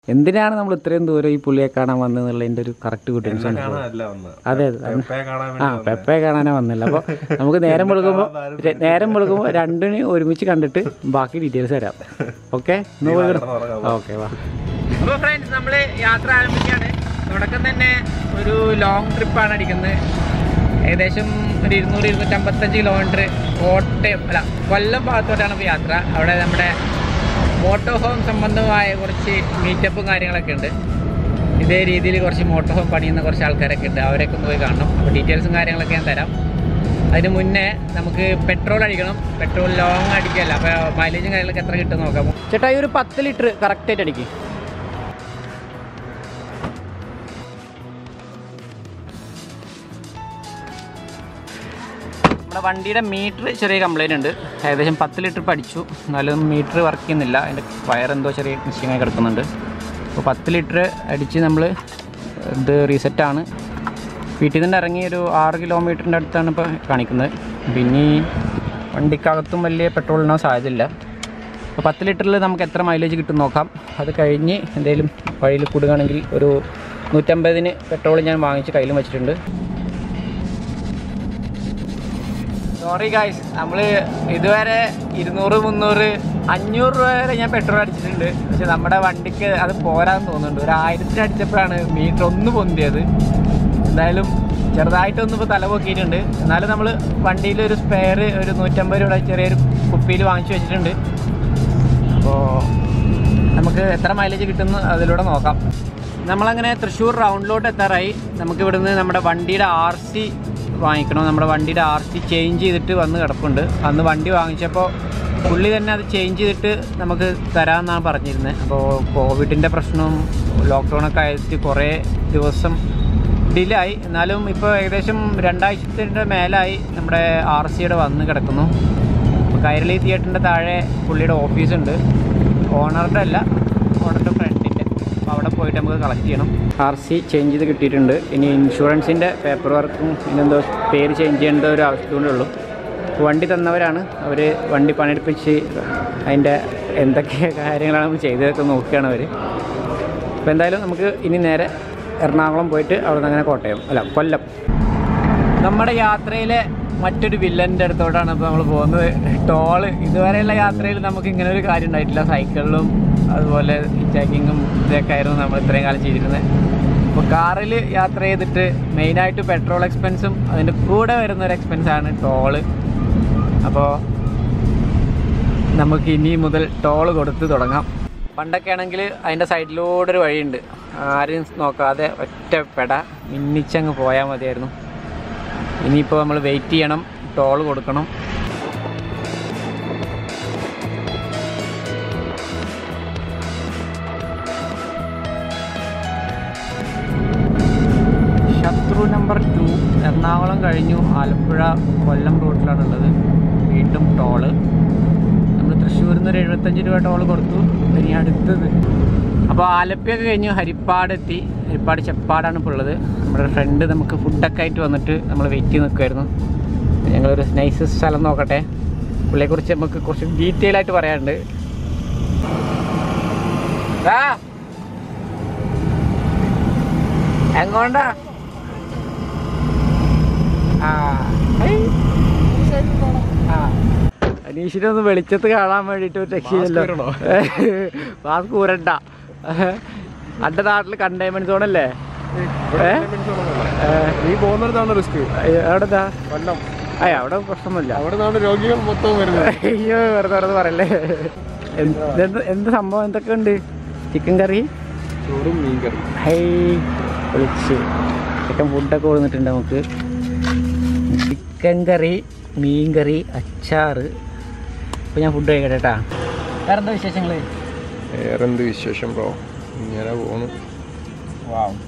എന്തിനാണ് നമ്മൾ ഇത്രയും ദൂരം ഈ പുള്ളിയെ കാണാൻ വന്നതെന്നുള്ളതിൻ്റെ ഒരു കറക്റ്റ് കുട്ടൻസ് ആണ് കാണാനല്ല വന്നത് അതെ അതെ പെപ്പയെ കാണാൻ ആ പെപ്പയെ കാണാനേ വന്നില്ല അപ്പോൾ നമുക്ക് നേരം വെളുക്കുമ്പോൾ നേരം വെളുക്കുമ്പോൾ രണ്ടിന് ഒരുമിച്ച് കണ്ടിട്ട് ബാക്കി ഡീറ്റെയിൽസ് തരാം ഓക്കെ ഓക്കെ വാ അപ്പോൾ ഫ്രണ്ട്സ് നമ്മൾ യാത്ര ആരംഭിക്കുകയാണ് തുടക്കം തന്നെ ഒരു ലോങ് ട്രിപ്പാണ് അടിക്കുന്നത് ഏകദേശം ഒരു ഇരുന്നൂറ് ഇരുന്നൂറ്റമ്പത്തഞ്ച് കിലോമീറ്റർ കോട്ടയം അല്ല കൊല്ലം ഭാഗത്തോട്ടാണ് ഇപ്പോൾ യാത്ര അവിടെ നമ്മുടെ മോട്ടോ ഹോം സംബന്ധമായ കുറച്ച് മീറ്റപ്പും കാര്യങ്ങളൊക്കെ ഉണ്ട് ഇതേ രീതിയിൽ കുറച്ച് മോട്ടോ ഹോം പണിയുന്ന കുറച്ച് ആൾക്കാരൊക്കെ ഉണ്ട് അവരൊക്കെ ഒന്ന് പോയി കാണണം അപ്പോൾ ഡീറ്റെയിൽസും കാര്യങ്ങളൊക്കെ ഞാൻ തരാം അതിന് മുന്നേ നമുക്ക് പെട്രോൾ അടിക്കണം പെട്രോൾ ലോങ് അടിക്കല്ല അപ്പോൾ മൈലേജും കാര്യങ്ങളൊക്കെ എത്ര കിട്ടും നോക്കാം ചേട്ടാ ഈ ഒരു പത്ത് ലിറ്റർ കറക്റ്റായിട്ട് അടിക്കും നമ്മുടെ വണ്ടിയുടെ മീറ്റർ ചെറിയ കംപ്ലൈൻ്റ് ഉണ്ട് ഏകദേശം പത്ത് ലിറ്റർ പഠിച്ചു എന്നാലും മീറ്റർ വർക്ക് ചെയ്യുന്നില്ല അതിൻ്റെ വയറെന്തോ ചെറിയ മിസ്സിങ്ങായി കിടക്കുന്നുണ്ട് അപ്പോൾ പത്ത് ലിറ്റർ അടിച്ച് നമ്മൾ ഇത് റീസെറ്റാണ് വീട്ടിൽ നിന്ന് ഇറങ്ങി ഒരു ആറ് കിലോമീറ്ററിൻ്റെ അടുത്താണ് ഇപ്പോൾ കാണിക്കുന്നത് പിന്നെ ഈ വണ്ടിക്കകത്തും വലിയ പെട്രോളിനോ സാധ്യതയില്ല അപ്പോൾ പത്ത് ലിറ്ററിൽ നമുക്ക് എത്ര മൈലേജ് കിട്ടും നോക്കാം അത് കഴിഞ്ഞ് എന്തെങ്കിലും വഴിയിൽ കൂടുകയാണെങ്കിൽ ഒരു നൂറ്റമ്പതിന് പെട്രോൾ ഞാൻ വാങ്ങിച്ച് കയ്യിലും വെച്ചിട്ടുണ്ട് സോറി ഗായ്സ് നമ്മൾ ഇതുവരെ ഇരുന്നൂറ് മുന്നൂറ് അഞ്ഞൂറ് രൂപ വരെ ഞാൻ പെട്രോൾ അടിച്ചിട്ടുണ്ട് പക്ഷെ നമ്മുടെ വണ്ടിക്ക് അത് പോരാന്ന് തോന്നുന്നുണ്ട് ഒരു ആയിരത്തിന് അടിച്ചപ്പോഴാണ് മീറ്റർ ഒന്ന് പൊന്തിയത് എന്തായാലും ചെറുതായിട്ടൊന്നും ഇപ്പോൾ തല പൊക്കിയിട്ടുണ്ട് എന്നാലും നമ്മൾ വണ്ടിയിൽ ഒരു സ്പെയർ ഒരു നൂറ്റമ്പത് രൂപ ചെറിയൊരു കുപ്പിയിൽ വാങ്ങിച്ചു വെച്ചിട്ടുണ്ട് അപ്പോൾ നമുക്ക് എത്ര മൈലേജ് കിട്ടുമെന്ന് അതിലൂടെ നോക്കാം നമ്മളങ്ങനെ തൃശ്ശൂർ റൗണ്ടിലോട്ട് എത്താറായി നമുക്ക് ഇവിടുന്ന് നമ്മുടെ വണ്ടിയുടെ ആർ സി വാങ്ങിക്കണം നമ്മുടെ വണ്ടിയുടെ ആർ സി ചേഞ്ച് ചെയ്തിട്ട് വന്ന് കിടപ്പുണ്ട് അന്ന് വണ്ടി വാങ്ങിച്ചപ്പോൾ പുള്ളി തന്നെ അത് ചേഞ്ച് ചെയ്തിട്ട് നമുക്ക് തരാമെന്നാണ് പറഞ്ഞിരുന്നത് അപ്പോൾ കോവിഡിൻ്റെ പ്രശ്നവും ലോക്ക്ഡൗണൊക്കെ ആയിട്ട് കുറേ ദിവസം ഡിലേ ആയി എന്നാലും ഇപ്പോൾ ഏകദേശം രണ്ടാഴ്ചത്തിൻ്റെ മേലായി നമ്മുടെ ആർ സിയുടെ വന്ന് കിടക്കുന്നു അപ്പോൾ കൈരളി തിയേറ്ററിൻ്റെ താഴെ പുള്ളിയുടെ ഓഫീസുണ്ട് ഓണറുടെ അല്ല ഓണറുടെ ഫ്രണ്ടിൻ്റെ അപ്പോൾ അവിടെ പോയിട്ട് നമുക്ക് കളക്ട് ചെയ്യണം ആർ സി ചേഞ്ച് ചെയ്ത് കിട്ടിയിട്ടുണ്ട് ഇനി ഇൻഷുറൻസിൻ്റെ പേപ്പർ വർക്കും ഇനെന്തോ പേര് ചേഞ്ച് ചെയ്യേണ്ട ഒരു ആവശ്യം കൂടെ ഉള്ളൂ വണ്ടി തന്നവരാണ് അവർ വണ്ടി പണിയെടുപ്പിച്ച് അതിൻ്റെ എന്തൊക്കെ കാര്യങ്ങളാണ് നമ്മൾ ചെയ്തതൊക്കെ നോക്കുകയാണ് അവർ അപ്പോൾ എന്തായാലും നമുക്ക് ഇനി നേരെ എറണാകുളം പോയിട്ട് അവിടെ നിന്ന് അങ്ങനെ കോട്ടയം അല്ല കൊല്ലം നമ്മുടെ യാത്രയിലെ മറ്റൊരു വില്ലൻ്റെ അടുത്തോട്ടാണ് ഇപ്പോൾ നമ്മൾ പോകുന്നത് ടോള് ഇതുവരെയുള്ള യാത്രയിൽ നമുക്ക് ഇങ്ങനെ ഒരു കാര്യം ഉണ്ടായിട്ടില്ല സൈക്കിളിലും അതുപോലെ ചെക്കിങ്ങും ഇതൊക്കെ ആയിരുന്നു നമ്മൾ ഇത്രയും കാലം ചെയ്തിരുന്നത് അപ്പോൾ കാറിൽ യാത്ര ചെയ്തിട്ട് മെയിനായിട്ട് പെട്രോൾ എക്സ്പെൻസും അതിൻ്റെ കൂടെ വരുന്ന ഒരു എക്സ്പെൻസാണ് ടോള് അപ്പോൾ നമുക്ക് ഇനി മുതൽ ടോൾ കൊടുത്ത് തുടങ്ങാം പണ്ടൊക്കെ ആണെങ്കിൽ അതിൻ്റെ സൈഡിലൂടെ ഒരു വഴിയുണ്ട് ആരും നോക്കാതെ ഒറ്റ പെട മിന്നിച്ചങ്ങ് പോയാൽ മതിയായിരുന്നു ഇനിയിപ്പോൾ നമ്മൾ വെയിറ്റ് ചെയ്യണം ടോൾ കൊടുക്കണം ശത്രു നമ്പർ ടു എറണാകുളം കഴിഞ്ഞു ആലപ്പുഴ കൊല്ലം റൂട്ടിലാണുള്ളത് വീണ്ടും ടോള് നമ്മൾ തൃശ്ശൂരിൽ നിന്ന് ഒരു എഴുപത്തഞ്ച് രൂപ ടോൾ കൊടുത്തു ഇനി അടുത്തത് അപ്പോൾ ആലപ്പിയൊക്കെ കഴിഞ്ഞു ഹരിപ്പാട് എത്തി ഹരിപ്പാട് ചെപ്പാടാണ് ഇപ്പോൾ ഉള്ളത് നമ്മുടെ ഫ്രണ്ട് നമുക്ക് ഫുഡൊക്കെ ആയിട്ട് വന്നിട്ട് നമ്മൾ വെയിറ്റ് ചെയ്ത് നിൽക്കുമായിരുന്നു ഞങ്ങളൊരു നൈസ് സ്ഥലം നോക്കട്ടെ പുള്ളിയെക്കുറിച്ച് നമുക്ക് കുറച്ച് ഡീറ്റെയിൽ ആയിട്ട് പറയാനുണ്ട് ആ എങ്ങോണ്ടാ ആ ഹൈ. ആ അനീഷിനെ ഒന്ന് വെളിച്ചത്ത് കാണാൻ വേണ്ടിട്ട് ഒരു രക്ഷയില്ലല്ലോ മാസ്ക് ഊരണ്ട അന്റെ നാട്ടില് കണ്ടെയ്ൻമെന്റ് സോണല്ലേ ഏ? ഏ, നീ പോകുന്നിടത്താണ് റിസ്ക് എവിടെന്താ കൊല്ലം അയ്യ അവിടെ പ്രശ്നമൊന്നുമില്ല അവിടെ നിന്നാണ് രോഗികൾ മൊത്തം വരുന്നത് അയ്യോ വെറുതെ വെറുതെ പറയല്ലേ എന്ത് എന്ത് എന്ത് സംഭവം എന്തൊക്കെ ഉണ്ട് ചിക്കൻ കറി ചോറും മീൻ കറി ഹൈ വിളിച്ച് ചിക്കൻ ഫുഡൊക്കെ കൊടുത്തിട്ടുണ്ട് നമുക്ക് ചിക്കൻ കറി മീൻ കറി അച്ചാറ് അപ്പോൾ ഞാൻ ഫുഡ് കഴിക്കട്ടെ കേട്ടാ വേറെ എന്താ വിശേഷങ്ങൾ വേറെന്ത് വിശേഷം ബ്രോ ഇങ്ങനെ പോണു വാവ്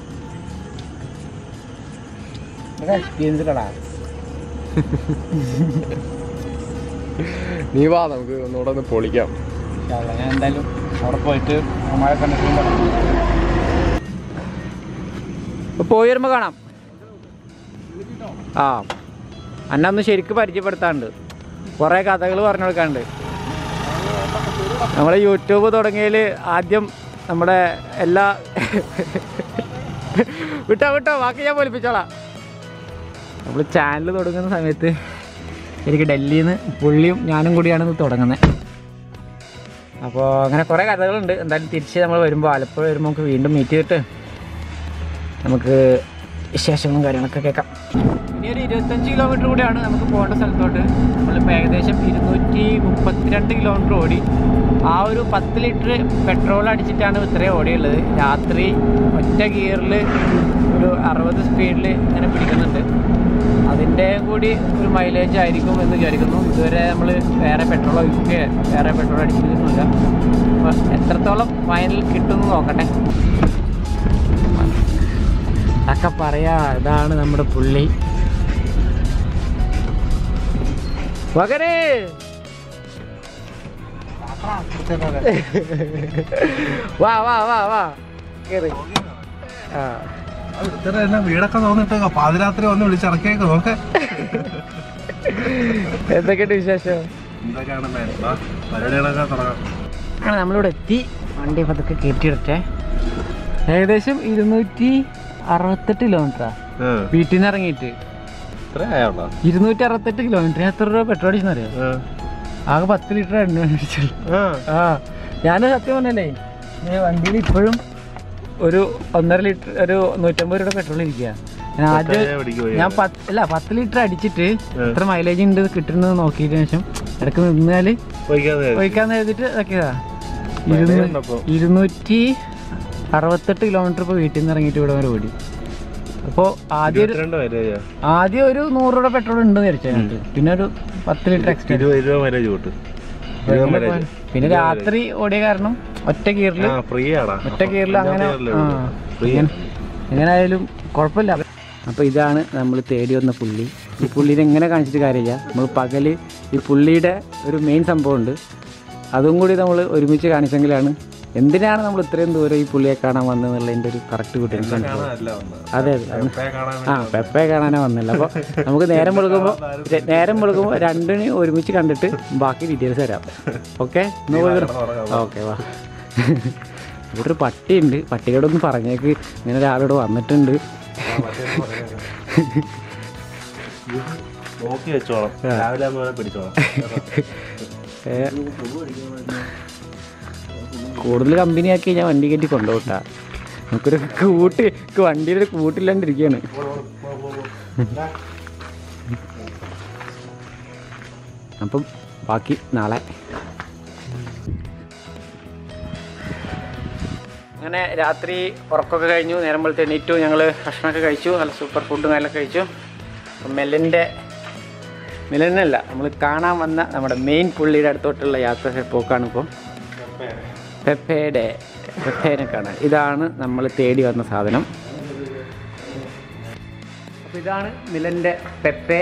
എക്സ്പീരിയൻസ് കടാ നീ വാ നമുക്ക് ഒന്നുകൂടെ ഒന്ന് പൊളിക്കാം ഇൻഷാല്ലാ. ഞാൻ എന്തായാലും അവിടെ പോയിട്ട് മഴ കണ്ടിട്ട് പോയി വരുമ്പോൾ കാണാം ആ അന്നെ ഒന്ന് ശരിക്കും പരിചയപ്പെടുത്താണ്ട് കുറേ കഥകൾ പറഞ്ഞു കൊടുക്കാണ്ട് നമ്മൾ യൂട്യൂബ് തുടങ്ങിയതിൽ ആദ്യം നമ്മുടെ എല്ലാ വിട്ടോ വിട്ടോ ബാക്കി ഞാൻ പൊലിപ്പിച്ചോളാം നമ്മൾ ചാനൽ തുടങ്ങുന്ന സമയത്ത് എനിക്ക് ഡൽഹിയിൽ നിന്ന് പുള്ളിയും ഞാനും കൂടിയാണ് ഇത് തുടങ്ങുന്നത് അപ്പോൾ അങ്ങനെ കുറേ കഥകളുണ്ട് എന്തായാലും തിരിച്ച് നമ്മൾ വരുമ്പോൾ ആലപ്പുഴ വരുമ്പോൾ നമുക്ക് വീണ്ടും മീറ്റ് ചെയ്തിട്ട് നമുക്ക് വിശേഷങ്ങളും കാര്യങ്ങളൊക്കെ കേൾക്കാം ഇനി ഒരു ഇരുപത്തഞ്ച് കിലോമീറ്റർ കൂടിയാണ് നമുക്ക് പോകേണ്ട സ്ഥലത്തോട്ട് നമ്മളിപ്പോൾ ഏകദേശം ഇരുന്നൂറ്റി മുപ്പത്തിരണ്ട് കിലോമീറ്റർ ഓടി ആ ഒരു പത്ത് ലിറ്റർ പെട്രോൾ അടിച്ചിട്ടാണ് ഇത്രയും ഓടിയുള്ളത് രാത്രി ഒറ്റ ഗിയറിൽ ഒരു അറുപത് സ്പീഡിൽ ഇങ്ങനെ പിടിക്കുന്നുണ്ട് അതിൻ്റെ കൂടി ഒരു മൈലേജ് ആയിരിക്കും എന്ന് വിചാരിക്കുന്നു ഇതുവരെ നമ്മൾ വേറെ പെട്രോൾ ഒഴിക്കുകയോ വേറെ പെട്രോൾ അടിച്ചിട്ടൊന്നുമില്ല അപ്പോൾ എത്രത്തോളം ഫൈനൽ കിട്ടുമെന്ന് നോക്കട്ടെ അതൊക്കെ പറയാ ഇതാണ് നമ്മുടെ പുള്ളി മകനെ വാ വാ വാ വാ കേറി ആ ഇത്ര തന്നെ വീടൊക്കെ തോന്നിട്ട് പാതിരാത്രി വന്ന് വിളിച്ചിറക്കിയേക്ക് നോക്കെ എന്തൊക്കെയുണ്ട് വിശേഷം എന്തൊക്കെയാണ് പരിപാടികളൊക്കെ തുടങ്ങാം അങ്ങനെ നമ്മളിവിടെ എത്തി വണ്ടി പതുക്കെ കയറ്റിയിടട്ടെ ഏകദേശം ഇരുന്നൂറ്റി അറുപത്തെട്ട് കിലോമീറ്ററാ വീട്ടിൽ നിന്ന് ഇറങ്ങിയിട്ട് ഇത്ര ആയോളോ ഇരുന്നൂറ്റി അറുപത്തെട്ട് കിലോമീറ്റർ എത്ര രൂപ പെട്രോൾ അടിച്ചെന്നറിയോ ആകെ പത്ത് ലിറ്റർ എണ്ണ അടിച്ചുള്ളൂ ആ ഞാൻ സത്യം പറഞ്ഞല്ലേ ഞാൻ വണ്ടിയിൽ ഇപ്പോഴും ഒരു ഒന്നര ലിറ്റർ ഒരു നൂറ്റമ്പത് രൂപ പെട്രോൾ ഇരിക്കുക ഞാൻ ആദ്യം ഞാൻ പത്ത് അല്ല പത്ത് ലിറ്റർ അടിച്ചിട്ട് എത്ര മൈലേജ് ഉണ്ട് കിട്ടുന്നത് നോക്കിയതിന് ശേഷം ഇടയ്ക്ക് നിന്നാല് ഒഴിക്കാന്ന് എഴുതിട്ട് ഇതൊക്കെയാ ഇരുന്നൂ- ഇരുന്നൂറ്റി അറുപത്തെട്ട് കിലോമീറ്റർ ഇപ്പോൾ വീട്ടിൽ നിന്ന് ഇറങ്ങിയിട്ട് ഇവിടെ വരെ ഓടി അപ്പോൾ ആദ്യം ഒരു ആദ്യം ഒരു നൂറ് രൂപ പെട്രോൾ ഉണ്ടെന്ന് വിചാരിച്ചു പിന്നെ ഒരു പത്ത് ലിറ്റർ എക്സ്ട്രാ ഇരുപത് രൂപ മൈലേജ് കൂട്ട് പിന്നെ രാത്രി ഓടിയ കാരണം ഒറ്റ ഗിയറിൽ ഫ്രീ ആടാ ഒറ്റ ഗിയറിൽ അങ്ങനെ ആ, എങ്ങനെ- എങ്ങനെയായാലും കുഴപ്പമില്ല അപ്പോൾ ഇതാണ് നമ്മൾ തേടി വന്ന പുള്ളി ഈ പുള്ളീനെ എങ്ങനെ കാണിച്ചിട്ട് കാര്യമില്ല നമ്മൾ പകല് ഈ പുള്ളിയുടെ ഒരു മെയിൻ സംഭവമുണ്ട് അതും കൂടി നമ്മൾ ഒരുമിച്ച് കാണിച്ചെങ്കിലാണ് എന്തിനാണ് നമ്മൾ ഇത്രയും ദൂരം ഈ പുള്ളിയെ കാണാൻ വന്നതെന്നുള്ളതിൻ്റെ ഒരു കറക്റ്റ് കൂട്ടി അതെ അതെ ആ പെപ്പയെ കാണാനാ വന്നില്ല അപ്പോൾ നമുക്ക് നേരം വെളുക്കുമ്പോൾ നേരം വെളുക്കുമ്പോൾ രണ്ടിനും ഒരുമിച്ച് കണ്ടിട്ട് ബാക്കി ഡീറ്റെയിൽസ് തരാം ഓക്കെ ഓക്കെ വാ ഇവിടെ ഒരു പട്ടിയുണ്ട് പട്ടിയോടൊന്ന് പറഞ്ഞേക്ക് ഇങ്ങനെ ഒരാളോട് വന്നിട്ടുണ്ട് നോക്കി വെച്ചോളാം രാവിലെ ആകുമ്പോൾ പിടിച്ചോളാം ഏ, കൂടുതൽ കമ്പനിയാക്കി ഞാൻ വണ്ടി കയറ്റി കൊണ്ടുപോട്ടാ നമുക്കൊരു കൂട്ട് വണ്ടിയുടെ കൂട്ടില്ലാണ്ടിരിക്കുകയാണ് അപ്പം ബാക്കി നാളെ അങ്ങനെ രാത്രി ഉറക്കമൊക്കെ കഴിഞ്ഞു നേരം പോലത്തെ എണീറ്റു ഞങ്ങൾ ഭക്ഷണമൊക്കെ കഴിച്ചു നല്ല സൂപ്പർ ഫുഡും കാര്യങ്ങളൊക്കെ കഴിച്ചു അപ്പം മെല്ലൻ്റെ മിലനല്ല നമ്മൾ കാണാൻ വന്ന നമ്മുടെ മെയിൻ പുള്ളിയുടെ അടുത്തോട്ടുള്ള യാത്ര പോക്കാണ് ഇപ്പോൾ പെപ്പയുടെ പെപ്പേനെ കാണാൻ ഇതാണ് നമ്മൾ തേടി വന്ന സാധനം അപ്പോൾ ഇതാണ് മിലൻ്റെ പെപ്പെ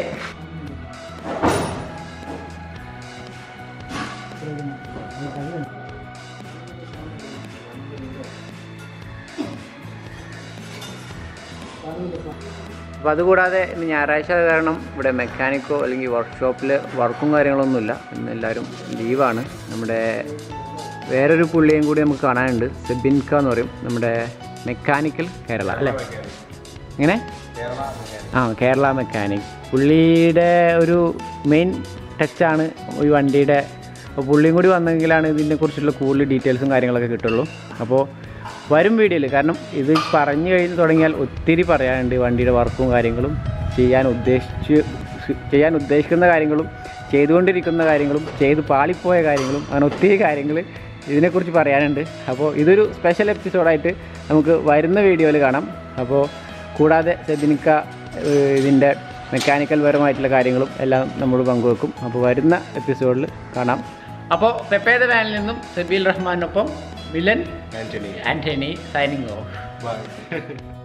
അപ്പോൾ അതുകൂടാതെ ഇന്ന് ഞായറാഴ്ച ആയത് കാരണം ഇവിടെ മെക്കാനിക്കോ അല്ലെങ്കിൽ വർക്ക്ഷോപ്പിൽ വർക്കും കാര്യങ്ങളൊന്നുമില്ല ഇന്ന് എല്ലാവരും ലീവാണ് നമ്മുടെ വേറൊരു പുള്ളിയും കൂടി നമുക്ക് കാണാനുണ്ട് സെബിൻക എന്ന് പറയും നമ്മുടെ മെക്കാനിക്കൽ കേരള അല്ലേ എങ്ങനെ ആ കേരള മെക്കാനിക് പുള്ളിയുടെ ഒരു മെയിൻ ടച്ചാണ് ഈ വണ്ടിയുടെ അപ്പോൾ പുള്ളിയും കൂടി വന്നെങ്കിലാണ് ഇതിനെക്കുറിച്ചുള്ള കൂടുതൽ ഡീറ്റെയിൽസും കാര്യങ്ങളൊക്കെ കിട്ടുള്ളൂ അപ്പോൾ വരും വീഡിയോയിൽ കാരണം ഇത് പറഞ്ഞു കഴിഞ്ഞ് തുടങ്ങിയാൽ ഒത്തിരി പറയാനുണ്ട് ഈ വണ്ടിയുടെ വർക്കും കാര്യങ്ങളും ചെയ്യാൻ ഉദ്ദേശിച്ച് ചെയ്യാൻ ഉദ്ദേശിക്കുന്ന കാര്യങ്ങളും ചെയ്തുകൊണ്ടിരിക്കുന്ന കാര്യങ്ങളും ചെയ്ത് പാളിപ്പോയ കാര്യങ്ങളും അങ്ങനെ ഒത്തിരി കാര്യങ്ങൾ ഇതിനെക്കുറിച്ച് പറയാനുണ്ട് അപ്പോൾ ഇതൊരു സ്പെഷ്യൽ എപ്പിസോഡായിട്ട് നമുക്ക് വരുന്ന വീഡിയോയിൽ കാണാം അപ്പോൾ കൂടാതെ സെബിനിക്ക ഏഹ്, ഇതിൻ്റെ മെക്കാനിക്കൽ പരമായിട്ടുള്ള കാര്യങ്ങളും എല്ലാം നമ്മൾ പങ്കുവെക്കും അപ്പോൾ വരുന്ന എപ്പിസോഡിൽ കാണാം അപ്പോൾ പെപ്പേദ വാനിൽ നിന്നും സെബീൽ റഹ്മാനൊപ്പം villain Antony Antony signing off by